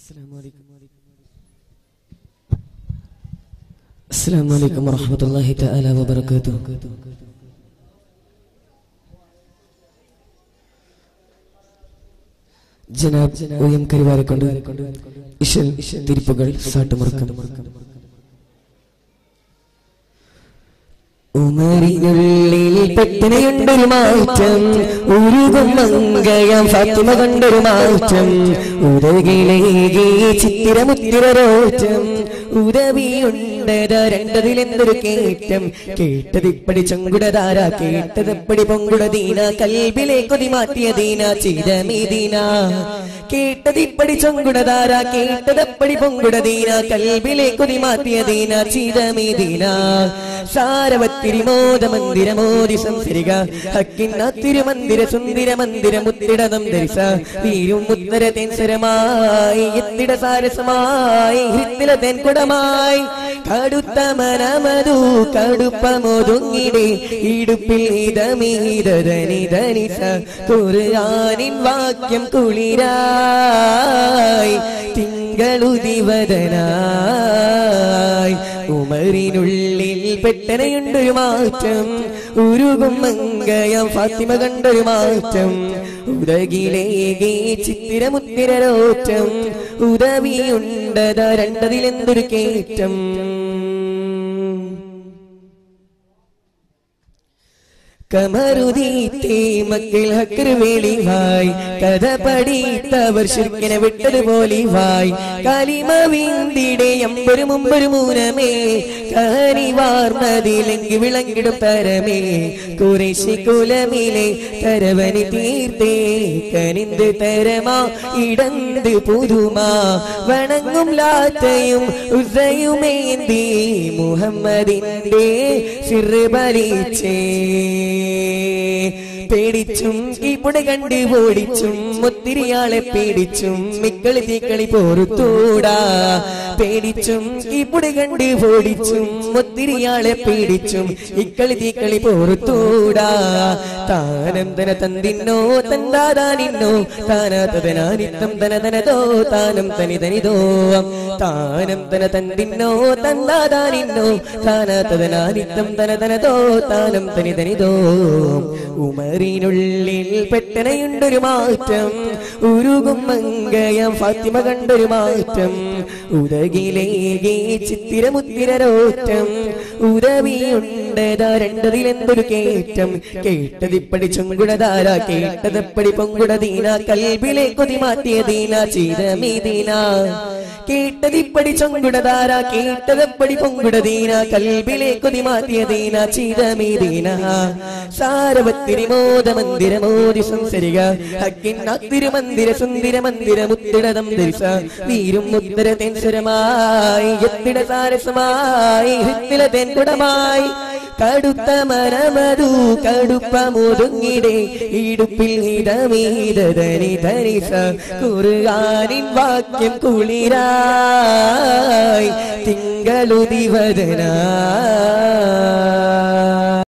السلام عليكم السلام عليكم ورحمة الله تعالى وبركاته ജനാബ് O M കരിവാരക്കൊണ്ട് ഇഷൽ തിരിപ്പുകൾ സാട്ടുമുറക്കം ഉമറിനുള്ളിൽ പെട്ടനയുണ്ടൊരു മാറ്റം ഉരുകും മങ്കയം ഫാത്തിമ കണ്ടൊരു മാറ്റം ഉദകിലേകി ചിത്തിരമുത്തിരോറ്റം ഉദവിയുണ്ടത രണ്ടതിലെന്തൊരു കേറ്റം കേട്ടതിപ്പടി ചങ്കുടതാര കേട്ടതപ്പടി പൊങ്കുടദീന കൽബിലെ കൊതി മാറ്റിയ ദീന ചിരമീദീന കേട്ടതിപ്പടി ചങ്കുടതാര കേട്ടതപ്പടി പൊങ്കുടദീന കൽബിലെ കൊതി മാറ്റിയ ദീന ചിരമീദീന സാരവത്തിരി മോദ മന്ദിര മോദി സംസരിക ഹക്കിന്ന തിരുമന്ദിര സുന്ദര മന്ദിര മുത്തിടതം ധരിസ വീരും മുത്തര തേൻസരമായി എത്തിട സാരസമായി ഹൃത്തില തേൻകുടമായി കടുത്ത മനമതു കടുപ്പമൊതുങ്ങിടെ ഇടുപ്പിൽ ഇതമീതനി ധനിസ കുറുയാനിൻ വാക്യം കുളിരായി തിങ്കളുദിവദനായി ഉമറിനുള്ളിൽ പെട്ടനയുണ്ടൊരു മാറ്റം ഉരുകും മങ്കയം ഫാത്തിമ കണ്ടൊരു മാറ്റം ഉദകിലേകെ ചിത്തിരമുത്തിരോറ്റം ഉദവിയുണ്ടത രണ്ടതിലെന്തൊരു കേറ്റം കമറുതീത്തേ മക്കൾ ഹക്കർ വേളിവായി കഥ പഠിത്തവർ ശുക്കിനെ വിട്ടതുപോലെ വായി കലിമ വീന്തിടെ എമ്പൊരു മുമ്പൊരു മൂനമേ കനിവാർന്നതിലെങ്കി വിളങ്ങിടും തരമേ കുറേശി കുലമിലെ തരവനി തീർത്തേ കനിന്ത് തരമാ ഇടന്ത് പുതുമാ വണങ്ങും ലാറ്റയും ഉസയുമേന്തി മുഹമ്മദിന്റെ സിറുബലിച്ചേ പേടിച്ചും കീപ്പുടെ കണ്ട് ഓടിച്ചും ഒത്തിരിയാളെ പേടിച്ചും മിക്കളി തീക്കളി പോറുത്തൂടാ പേടിച്ചും കീപ്പുടെ കണ്ട് ഓടിച്ചും ഒത്തിരിയാളെ പേടിച്ചും ഇക്കളി തീക്കളി പോറുത്തൂടാ താനം തന തന്തിന്നോ തന്താതാനിന്നോ താനാതനാനിത്തം തന തനതോ താനം തനി തനിതോ താനം തന തന്തിന്നോ തന്താതാനിന്നോ താനാതനാനിത്തം തന തനതോ താനം തനി തനിതോ ഉമറിനുള്ളിൽ പെട്ടനയുണ്ടൊരു മാറ്റം ഉരുകും മങ്കയം ഫാത്തിമ കണ്ടൊരു മാറ്റം ഉദകിലേകെ ചിത്തിരമുത്തിരോറ്റം ഉദവിയുണ്ടതാ രണ്ടതിലെന്തൊരു കേറ്റം കേട്ടതിപ്പടി ചുങ്കുടതാര കേട്ടതപ്പടി പൊങ്കുടദീന കൽബിലെ കൊതി മാറ്റിയ ദീന ചിരമീദീന കേട്ടതിപ്പടി ചൊങ്കുടതാര കേട്ടതപ്പടി പൊങ്കുടദീന കൽബിലെ കൊതി മാറ്റിയ ദീന ചിരമീദീന സാരവത്തിരി മോദ മന്ദിര മോദി സംസരിക ഹക്കിന്ന തിരുമന്ദിര സുന്ദര മന്ദിര മുത്തിടതം ധരിസ വീരും മുത്തര തേൻസുരമായി എത്തിട സാരസമായി ഹൃത്തില തേൻകുടമായി കടുത്ത മരമതു കടുപ്പമുതുങ്ങിടെ ഇടുപ്പിൽ ഇടമീതനി ധരിസ കുറുകാനിൻ വാക്യം കുളിരായി തിങ്കളുദിവദനായി